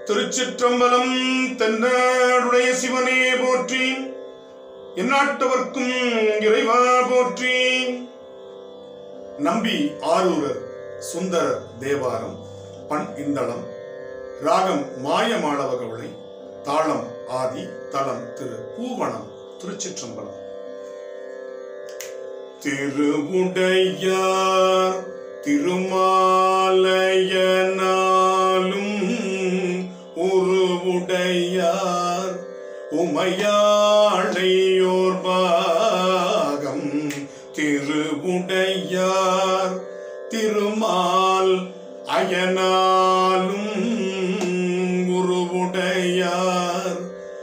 திருச்சிற்றம்பலம் தென்னாடுடைய சிவனே போற்றி எந்நாட்டவர்க்கும் இறைவா போற்றி நம்பி ஆரூரர் சுந்தரர் தேவாரம் பண் இந்தளம் ராகம் மாயமாளவ கவளை தாளம் ஆதி தலம் திரு பூவனம் திருச்சிற்றம்பலம் திருவுடையார் திருமாலயனாலும் உருவுடையார் உமையாளையோர் பாகம் திருவுடையார் திருமால் அயனாலும் உருவுடையார்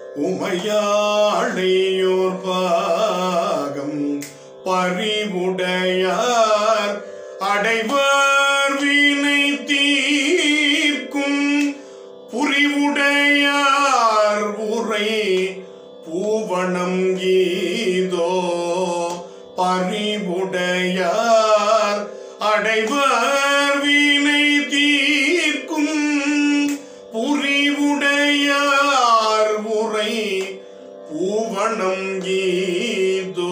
உமையாளையோர் பாகம் பறிவுடையார் அடைவார் வினை தீர்க்கும் புரிவுடையார் உரை பூவனம் கீதோ பறிவுடையார் அடைவார் வினை தீர்க்கும் புரிவுடையார் உரை பூவனம் கீதோ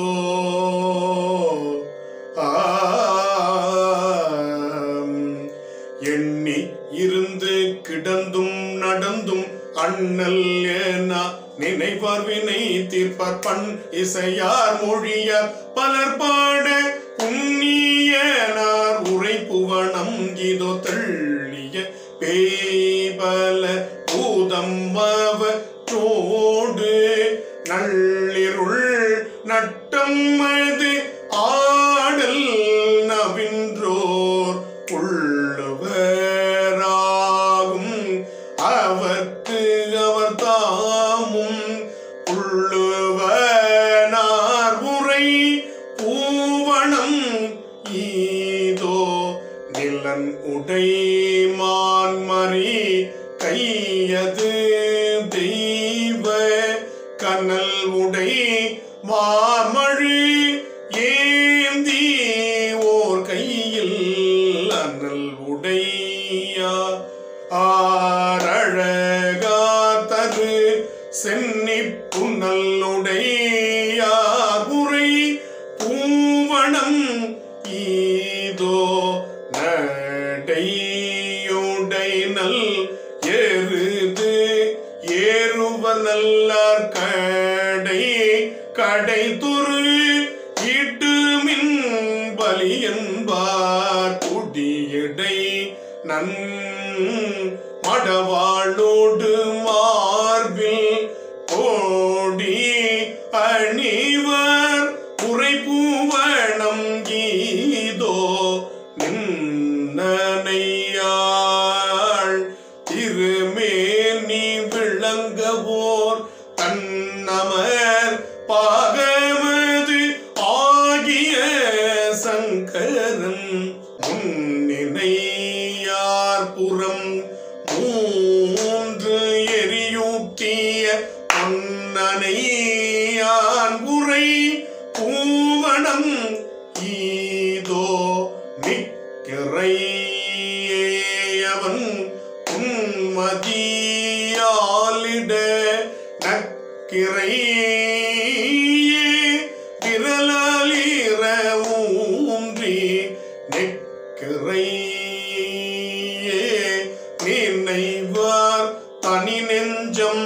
ஆம். எண்ணி இருந்து கிடந்தும் நடந்தும் அண்ணல் ஏனா நினைவார் வினை தீர்ப்பார் பண் இசையார் மொழியார் பலர் பாட புண்ணியனார் உரை புவனம் இதோ தள்ளிய பேய்பல பூதம் அவற்றோடு நள்ளிருள் நட்டம் அது ஆடல் நவின்றோர் உள்ளுவராகும் அவர்க்கு அவர் தாமும் உள்ளுவனார் உரை பூவனம் ஈதோ நிலன் உடை மான்மறி கையது தெய்வ கனல் உடை மாமழு ஏந்தி ஓர் கையில் அனல் உடையா ஆரழகா தரு சென்னி புன்னல்லுடையார் உரை பூவனம் ஈதோ நடையுடை நல் எருது ஏறுவ நல்லார் கடை கடை துரு ஈட்டு மின் பலியன்பார் குடியடை நன் மடவாளோடு மார்பில் கோடி அணிவர் உரை பூவனம் கீதோ நின்னனையாள் திருமேனி விளங்கவோர் தன்னமர் பாகமது ஆகிய சங்கரன் முன்னினையார் புறம் மூன்று எரியூட்டிய பொன்னனையான் உரை பூவனம் ஈதோ நிற்கிறையவன் உன்மதியாலிட நக்கிறையே விரலாலிர ஊன்றி நெக்கிறையே நினைவார் தனி நெஞ்சம்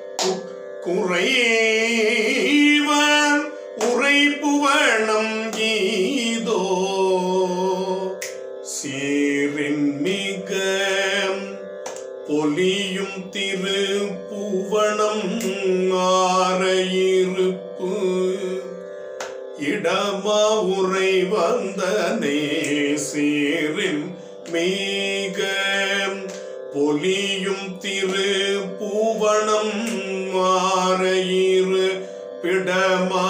குறைவார் உரை புவனம் கீதோ சீரின் மிக பொலியும் திரு புவனம் ஆரையிருப்பு இடமா உரை வந்தனே சீரின் மிக பொலியும் திரு பூவனம் மாறையிரு பிடமா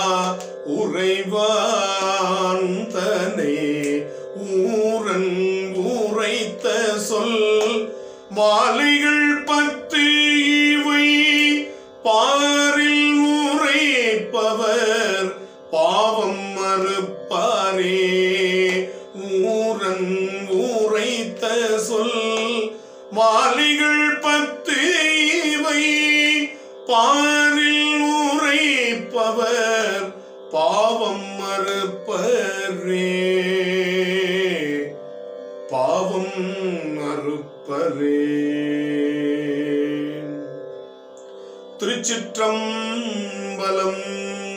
உறைவான் தனே ஊரன் உரைத்த சொல் மாலைகள் பத்து இவை பாரில் உரைப்பவர் பாவம் மறுப்பாரே ஊரன் உரைத்த சொல் மாலைகள் பத்து உரைப்பவர் பாவம் மறுப்பரே பாவம் மறுப்பரே திருச்சிற்றம்பலம்